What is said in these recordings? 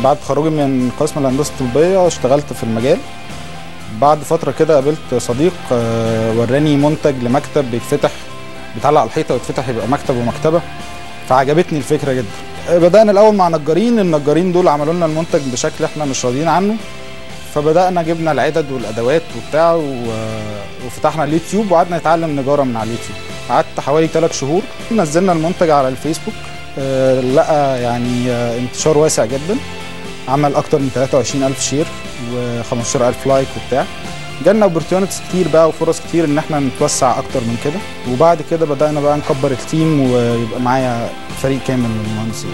بعد تخرجي من قسم الهندسه الطبيه اشتغلت في المجال بعد فتره كده قابلت صديق آه، وراني منتج لمكتب بيتفتح بيتعلق على الحيطه ويتفتح يبقى مكتب ومكتبه فعجبتني الفكره جدا آه، بدانا الاول مع نجارين النجارين دول عملوا لنا المنتج بشكل احنا مش راضيين عنه فبدانا جبنا العدد والادوات وبتاع و- وفتحنا اليوتيوب وقعدنا نتعلم نجاره من على اليوتيوب قعدت حوالي ثلاث شهور نزلنا المنتج على الفيسبوك آه، لقى يعني آه، انتشار واسع جدا عمل اكتر من 23000 شير و15000 لايك وبتاع جالنا اوبورتيونيتيز كتير بقى وفرص كتير ان احنا نتوسع اكتر من كده وبعد كده بدانا بقى نكبر التيم ويبقى معايا فريق كامل من المهندسين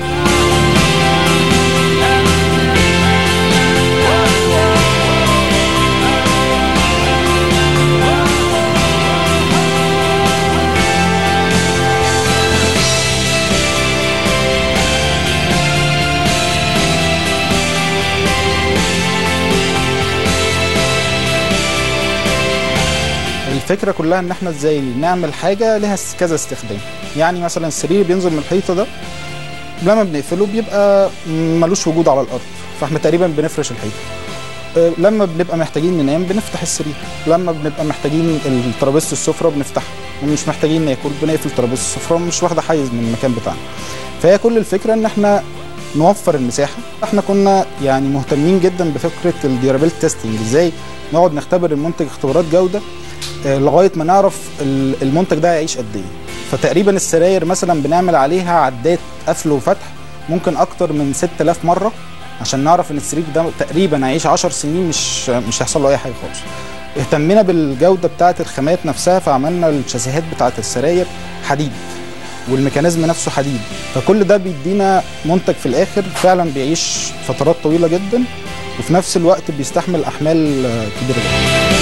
الفكره كلها ان احنا ازاي نعمل حاجه لها س- كذا استخدام يعني مثلا السرير بينزل من الحيطه ده لما بنقفله بيبقى ملوش وجود على الارض فاحنا تقريبا بنفرش الحيطه أه، لما بنبقى محتاجين ننام بنفتح السرير لما بنبقى محتاجين ال- ترابيزه السفره بنفتحها مش محتاجين ناكل بنقفل ترابيزه السفره مش واخده حيز من المكان بتاعنا فهي كل الفكره ان احنا نوفر المساحه احنا كنا يعني مهتمين جدا بفكره الديورابيلتي تيستنج ازاي نقعد نختبر المنتج اختبارات جوده آه، لغايه ما نعرف ال- المنتج ده هيعيش قد ايه فتقريبا السراير مثلا بنعمل عليها عدات قفل وفتح ممكن اكتر من 6000 مره عشان نعرف ان السرير ده تقريبا هيعيش 10 سنين مش مش هيحصل له اي حاجه خالص اهتمينا بالجوده بتاعه الخامات نفسها فعملنا الشاسيهات بتاعه السراير حديد والميكانيزم نفسه حديد فكل ده بيدينا منتج في الاخر فعلا بيعيش فترات طويله جدا وفي نفس الوقت بيستحمل احمال آه، كبيره جدا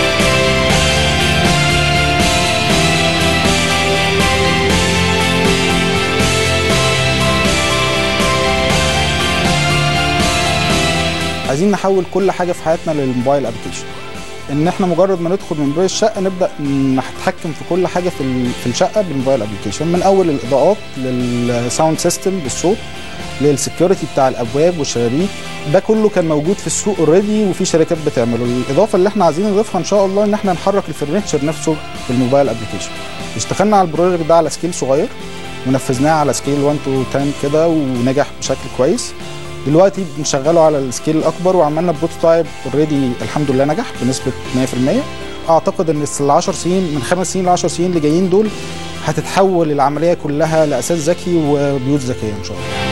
عايزين نحول كل حاجه في حياتنا للموبايل ابلكيشن ان احنا مجرد ما ندخل من باب الشقه نبدا نتحكم في كل حاجه في ال- في الشقه بالموبايل ابلكيشن من اول الاضاءات للساوند سيستم للصوت للسكيورتي بتاع الابواب والشبابيك ده كله كان موجود في السوق اوريدي وفي شركات بتعمله الاضافه اللي احنا عايزين نضيفها ان شاء الله ان احنا نحرك الفرنتشر نفسه بالموبايل ابلكيشن اشتغلنا على البروجكت ده على سكيل صغير ونفذناه على سكيل 1 تو 10 كده ونجح بشكل كويس دلوقتي بنشغله على السكيل الاكبر وعملنا بروتوتايب اوريدي الحمد لله نجح بنسبه 100% اعتقد ان ال 10 سنين من خمس سنين ل 10 سنين اللي جايين دول هتتحول العمليه كلها لاساس ذكي وبيوت ذكيه ان شاء الله